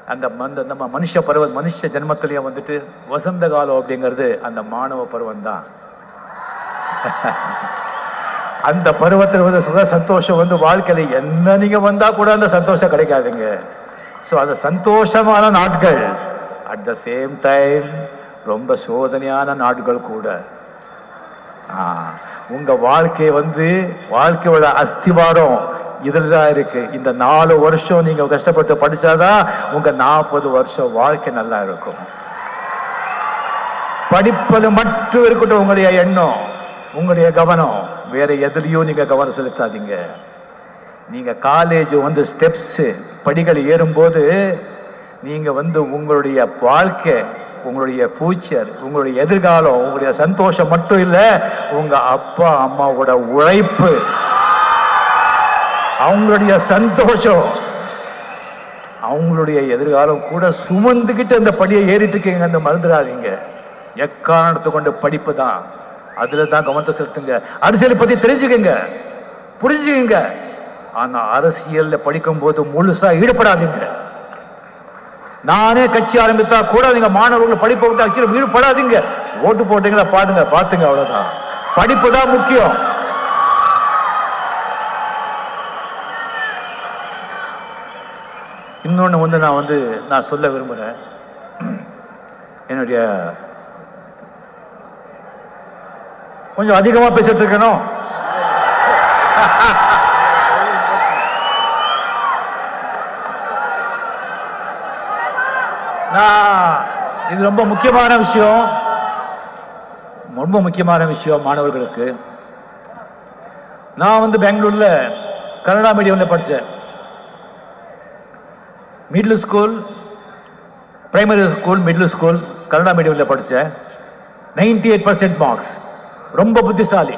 அந்த அந்த நம்ம மனுஷ பருவம் மனுஷ ஜென்மத்திலேயே வந்துட்டு வசந்த காலம் அப்படிங்கிறது அந்த மாணவ பருவம் தான் அந்த பருவத்தில் வந்து சுக சந்தோஷம் வந்து வாழ்க்கையில என்ன நீங்க வந்தா கூட அந்த சந்தோஷம் கிடைக்காதுங்க ஸோ அந்த சந்தோஷமான நாட்கள் அட் த சேம் டைம் ரொம்ப சோதனையான நாட்கள் கூட ஆ, உங்க வாழ்க்கை வந்து வாழ்க்கையோட அஸ்திவாரம் இதில் தான் இருக்கு இந்த நாலு வருஷம் நீங்க கஷ்டப்பட்டு படிச்சாதான் உங்க நாற்பது வருஷம் வாழ்க்கை நல்லா இருக்கும் படிப்பது மட்டும் இருக்கட்டும் உங்களுடைய எண்ணம் உங்களுடைய கவனம் வேற எதுலயும் நீங்க கவனம் செலுத்தாதீங்க நீங்க காலேஜ் வந்து ஸ்டெப்ஸ் படிகள் ஏறும்போது நீங்க வந்து உங்களுடைய வாழ்க்கை உங்களுடைய ஃபியூச்சர் உங்களுடைய எதிர்காலம் உங்களுடைய சந்தோஷம் மட்டும் இல்ல உங்க அப்பா அம்மாவோட உழைப்பு அவங்களுடைய சந்தோஷம் அவங்களுடைய எதிர்காலம் கூட சுமந்துக்கிட்டு அந்த படியை ஏறிட்டு இருக்கீங்க அந்த மறந்துடாதீங்க எக்காரணத்தை கொண்டு படிப்பு தான் அதுல தான் கவனத்தை செலுத்துங்க அரசியலை பத்தி தெரிஞ்சுக்கங்க புரிஞ்சுக்கங்க ஆனா அரசியல்ல படிக்கும்போது முழுசா ஈடுபடாதீங்க நானே கட்சி ஆரம்பித்தா கூட நீங்க மாணவர்கள் படிப்பை விட்டு அச்சில் ஈடுபடாதீங்க ஓட்டு போட்டீங்களா பாருங்க பாத்துங்க அவ்வளவுதான் படிப்பு தான் முக்கியம் இன்னொன்று வந்து நான் வந்து நான் சொல்ல விரும்புகிறேன் என்னுடைய கொஞ்சம் அதிகமாக பேசிட்டு இருக்கணும் நான் இது ரொம்ப முக்கியமான விஷயம் ரொம்ப முக்கியமான விஷயம் மாணவர்களுக்கு நான் வந்து பெங்களூர்ல கன்னடா மீடியம்ல படித்தேன் middle school primary school middle school Kannada மீடியமில் படித்தேன் நைன்டி எயிட் பர்சன்ட் மார்க்ஸ் ரொம்ப புத்திசாலி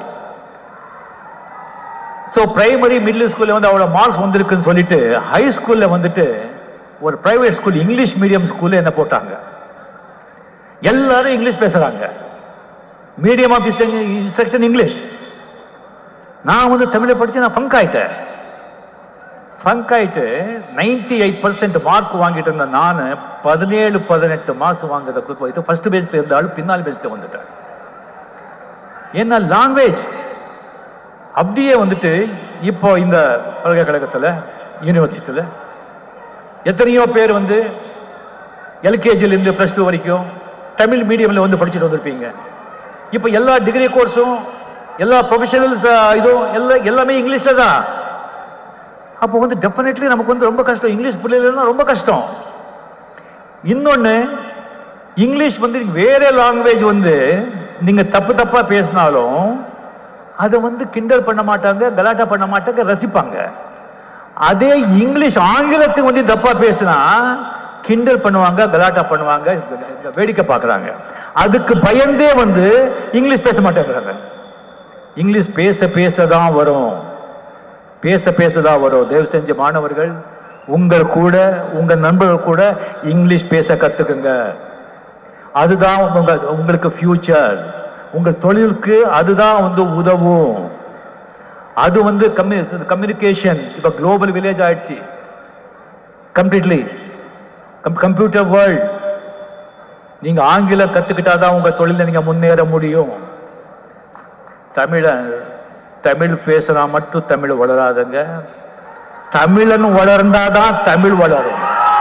ஸோ பிரைமரி மிடில் ஸ்கூலில் வந்து அவ்வளோ மார்க்ஸ் வந்திருக்குன்னு சொல்லிட்டு ஹை ஸ்கூலில் வந்துட்டு ஒரு பிரைவேட் ஸ்கூல் இங்கிலீஷ் மீடியம் ஸ்கூலில் என்ன போட்டாங்க எல்லாரும் இங்கிலீஷ் பேசுகிறாங்க மீடியம் ஆஃப் இன்ஸ்ட்ரக்ஷன் இங்கிலீஷ் நான் வந்து தமிழை படித்து நான் ஃபங்க் ஆயிட்டேன் ஃபங்க் ஆயிட்டு நைன்டி எயிட் பர்சன்ட் மார்க் வாங்கிட்டு இருந்த நான் பதினேழு பதினெட்டு மாசம் வாங்குறதுக்கு போயிட்டு ஃபர்ஸ்ட் பேஜ்ல இருந்தாலும் பின்னால் பேஜ்ல வந்துட்டேன் என்ன லாங்குவேஜ் அப்படியே வந்துட்டு இப்போ இந்த பல்கலைக்கழகத்தில் யூனிவர்சிட்டியில் எத்தனையோ பேர் வந்து எல்கேஜிலேருந்து ப்ளஸ் டூ வரைக்கும் தமிழ் மீடியமில் வந்து படிச்சுட்டு வந்திருப்பீங்க இப்போ எல்லா டிகிரி கோர்ஸும் எல்லா ப்ரொஃபஷனல்ஸ் இதுவும் எல்லாம் எல்லாமே இங்கிலீஷில் தான் அப்போ வந்து டெஃபினெட்லி நமக்கு வந்து ரொம்ப கஷ்டம் இங்கிலீஷ் புரியலன்னா ரொம்ப கஷ்டம் இன்னொன்று இங்கிலீஷ் வந்து வேற லாங்குவேஜ் வந்து நீங்க தப்பு தப்பா பேசினாலும் அதை வந்து கிண்டல் பண்ண மாட்டாங்க கலாட்டா பண்ண மாட்டாங்க ரசிப்பாங்க அதே இங்கிலீஷ் ஆங்கிலத்துக்கு வந்து தப்பா பேசினா கிண்டல் பண்ணுவாங்க கலாட்டா பண்ணுவாங்க வேடிக்கை பார்க்கறாங்க அதுக்கு பயந்தே வந்து இங்கிலீஷ் பேச மாட்டேங்கிறாங்க இங்கிலீஷ் பேச பேச தான் வரும் பேச பேசதான் வரும் தயவு செஞ்ச மாணவர்கள் உங்கள் கூட உங்க நண்பர்கள் கூட இங்கிலீஷ் பேச கத்துக்குங்க அதுதான் உங்க உங்களுக்கு ஃபியூச்சர் உங்கள் தொழிலுக்கு அதுதான் வந்து உதவும் அது வந்து கம்யூ கம்யூனிகேஷன் இப்போ குளோபல் வில்லேஜ் ஆயிடுச்சு கம்ப்ளீட்லி கம்ப்யூட்டர் வேர்ல்ட் நீங்க ஆங்கிலம் கத்துக்கிட்டாதான் உங்க தொழில நீங்க முன்னேற முடியும் தமிழன் தமிழ் பேசினா மட்டும் தமிழ் வளராதுங்க தமிழன் வளர்ந்தாதான் தமிழ் வளரும்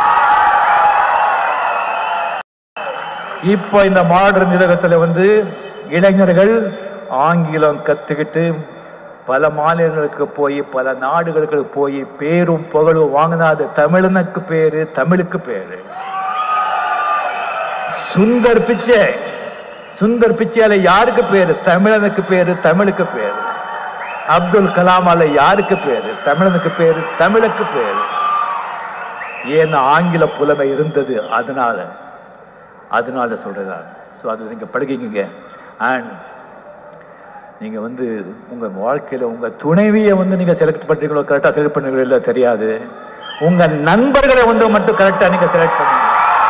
இப்போ இந்த மாடர்ன் உலகத்துல வந்து இளைஞர்கள் ஆங்கிலம் கத்துக்கிட்டு பல மாநிலங்களுக்கு போய் பல நாடுகளுக்கு போய் பேரும் புகழும் வாங்கினா அது தமிழனுக்கு பேரு தமிழுக்கு பேரு சுந்தர் பிச்சை சுந்தர் பிச்சையால யாருக்கு பேரு தமிழனுக்கு பேரு தமிழுக்கு பேரு அப்துல் கலாமால யாருக்கு பேரு தமிழனுக்கு பேரு தமிழுக்கு பேரு ஏன்னா ஆங்கில புலமை இருந்தது அதனால அதனால சொல்றதா ஸோ அது நீங்க படிக்கிங்க அண்ட் நீங்க வந்து உங்க வாழ்க்கையில உங்க துணைவியை வந்து நீங்க செலக்ட் பண்றீங்களோ கரெக்டா செலக்ட் பண்ணுறீங்களோ இல்ல தெரியாது உங்க நண்பர்களை வந்து மட்டும் கரெக்டா நீங்க செலக்ட் பண்ணுங்க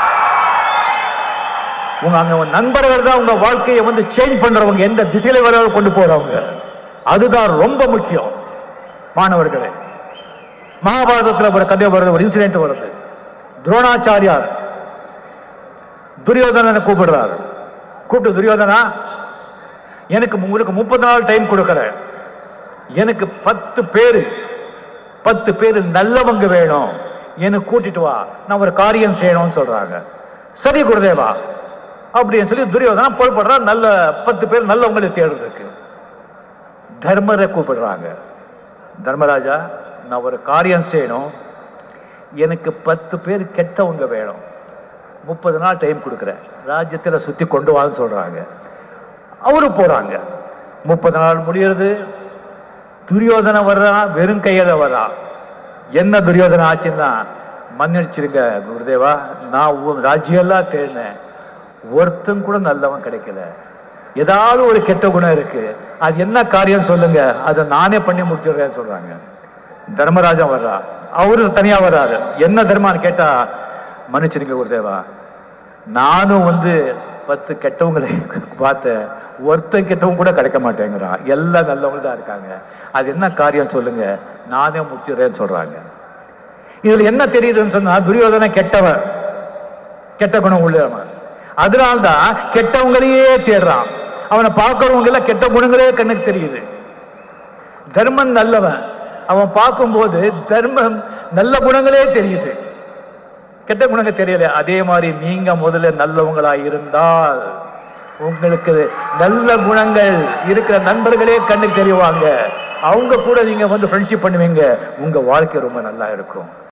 உங்க அங்க உங்க நண்பர்கள் தான் உங்க வாழ்க்கையை வந்து சேஞ்ச் பண்றவங்க எந்த திசையில வர கொண்டு போறவங்க அதுதான் ரொம்ப முக்கியம் மாணவர்களே மகாபாரதத்துல ஒரு கதை வருது ஒரு இன்சிடென்ட் வருது துரோணாச்சாரியார் துரியோதனனை கூப்பிடுறாரு கூப்பிட்டு துரியோதனா எனக்கு உங்களுக்கு முப்பது நாள் டைம் கொடுக்கறேன் எனக்கு பத்து பேரு பத்து பேர் நல்லவங்க வேணும் எனக்கு கூட்டிட்டு வா நான் ஒரு காரியம் செய்யணும்னு சொல்றாங்க சரி குருதேவா அப்படின்னு சொல்லி துரியோதனா புறப்படுறா நல்ல பத்து பேர் நல்லவங்களை தேடுறதுக்கு தர்மரை கூப்பிடுறாங்க தர்மராஜா நான் ஒரு காரியம் செய்யணும் எனக்கு பத்து பேர் கெட்டவங்க வேணும் முப்பது நாள் டைம் கொடுக்குறேன் ராஜ்யத்தில் சுற்றி கொண்டு வான்னு சொல்கிறாங்க அவரு போகிறாங்க முப்பது நாள் முடியறது துரியோதனை வர்றான் வெறும் கையில வர்றான் என்ன துரியோதனை ஆச்சுன்னா மன்னிச்சிருங்க குருதேவா நான் உன் ராஜ்யம்லாம் தேடினேன் ஒருத்தன் கூட நல்லவன் கிடைக்கல ஏதாவது ஒரு கெட்ட குணம் இருக்கு அது என்ன காரியம் சொல்லுங்க அதை நானே பண்ணி முடிச்சிடுறேன்னு சொல்றாங்க தர்மராஜன் வர்றா அவரு தனியா வர்றாரு என்ன தர்மான்னு கேட்டா மன்னிச்சிருங்க குருதேவா நானும் வந்து பத்து கெட்டவங்களை பார்த்தேன் ஒருத்தன் கெட்டவங்க கூட கிடைக்க மாட்டேங்கிறான் எல்லாம் நல்லவங்க தான் இருக்காங்க அது என்ன காரியம் சொல்லுங்க நானே முடிச்சிடுறேன்னு சொல்றாங்க இதுல என்ன தெரியுதுன்னு சொன்னா துரியோதனை கெட்டவன் கெட்ட குணம் உள்ளவன் அதனால்தான் கெட்டவங்களையே தேடுறான் அவனை பார்க்கறவங்க எல்லாம் கெட்ட குணங்களே கண்ணுக்கு தெரியுது தர்மன் நல்லவன் அவன் பார்க்கும்போது தர்மம் நல்ல குணங்களே தெரியுது கெட்ட குணங்கள் தெரியல அதே மாதிரி நீங்க முதல்ல நல்லவங்களா இருந்தால் உங்களுக்கு நல்ல குணங்கள் இருக்கிற நண்பர்களே கண்ணுக்கு தெரியவாங்க அவங்க கூட நீங்க வந்து ஃப்ரெண்ட்ஷிப் பண்ணுவீங்க உங்க வாழ்க்கை ரொம்ப நல்லா இருக்கும்